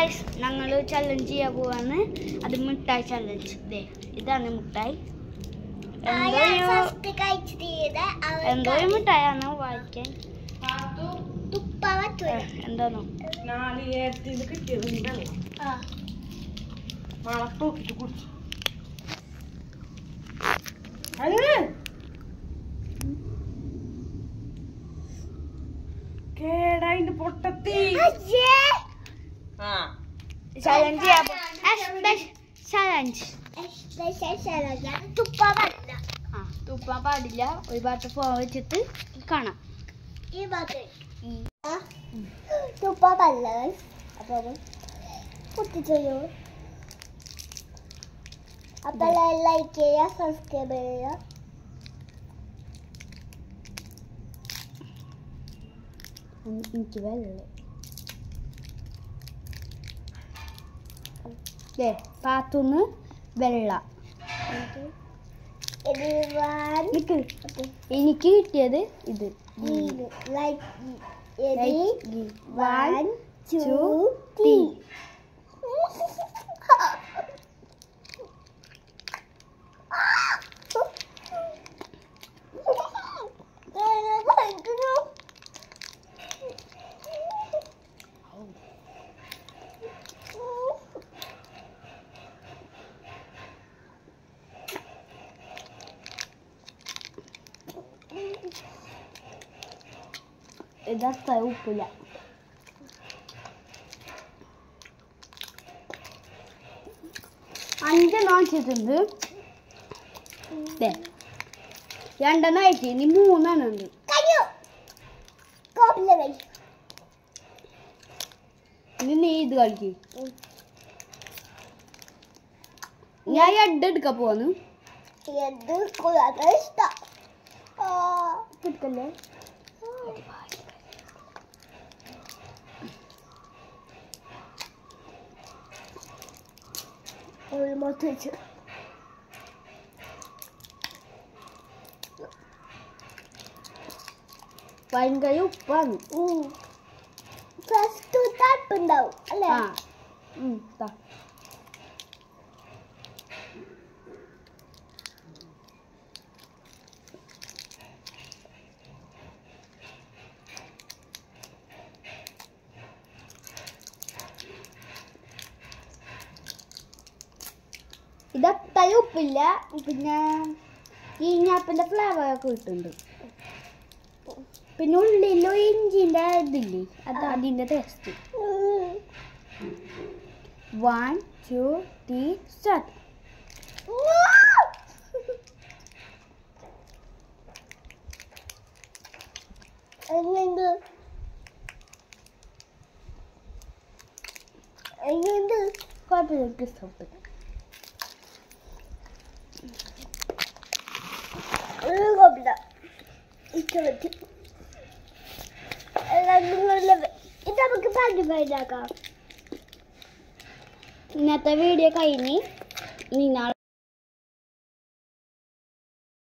Guys ഞങ്ങൾ challenge ചെയ്യാൻ പോവാണ് അത് മിഠായി ചലഞ്ച് ദേ ഇതാണ് മിഠായി എന്തോ ഒരു- ഫസ്റ്റ് കഴിച്ചത് എന്തോ ഒരു മിഠായാണ് വായിക്കാൻ തുപ്പവ ഏ, എന്താണോ നാല് ഏഴത്തിൽ കിട്ടിയത് വെള്ളം നാളെ തൂക്കിട്ട് കുടിച്ചു അങ്ങ് കേടായിന്റെ പൊട്ടത്തി ആ ചലഞ്ച് ചെയ്യാൻ ചലഞ്ച് തുപ്പവല്ല ആ തുപ്പാൻ പാടില്ല ഒരു ഭാഗത്ത് ഫോൺ വെച്ചിട്ട് കാണാം ഈ ഭാഗത്ത് തുപ്പവല്ല അപ്പൊ പൊട്ടിച്ചോ അപ്പൊ ലൈക്ക് ചെയ്യുക സബ്സ്ക്രൈബ് ചെയ്യുക എനിക്ക് വെള്ളം ദേ പാത്തുന്ന് വെള്ള ഇത് വൺ നിക്ക് എനിക്ക് കിട്ടിയത് ഇത് like Like, one two two, three ഇതത്ര ഉപ്പില്ല അഞ്ചെണ്ണം വാങ്ങിച്ചിട്ടുണ്ട് ദേ രണ്ടെണ്ണം അയച്ചു ഇനി മൂന്നെണ്ണം ഉണ്ട് കഴിഞ്ഞു കോപ്പിലെ ഇനി നീ ഇത് കളിക്ക് ഞാൻ ഈ അഡ് എടുക്കാൻ പോവാന്ന് എന്ത് കൂടാതെ ഇഷ്ടം കിട്ടല്ലേ ഓൾമോസ്റ്റ് വെച്ചു ഭയങ്കര ഉപ്പാണ് ഫസ്റ്റ് തണുപ്പുണ്ടാവും അല്ലേ ആ ഉം, ദാ. ഇതത്ര ഉപ്പില്ല പിന്നെ ഈഞ്ഞാപ്പിന്റെ ഫ്ലേവർ ഒക്കെ കിട്ടുന്നുണ്ട് പിന്നെ ഉള്ളിലോ ഇഞ്ചിന്റെ ഇതില്ലേ അത് അതിന്റെ taste one two three start എങ്ങനെയുണ്ട് എങ്ങനെയുണ്ട് കുഴപ്പമില്ല എനിക്ക് ഇഷ്ടപ്പെട്ടു ഒരു കുഴപ്പമില്ല ഇഷ്ടപ്പെട്ടു എല്ലാം നിങ്ങളുടെ ഇത് നമുക്ക് പാട്ട് ആക്കാം ഇന്നത്തെ വീഡിയോ കഴിഞ്ഞ് ഇനി നാളെ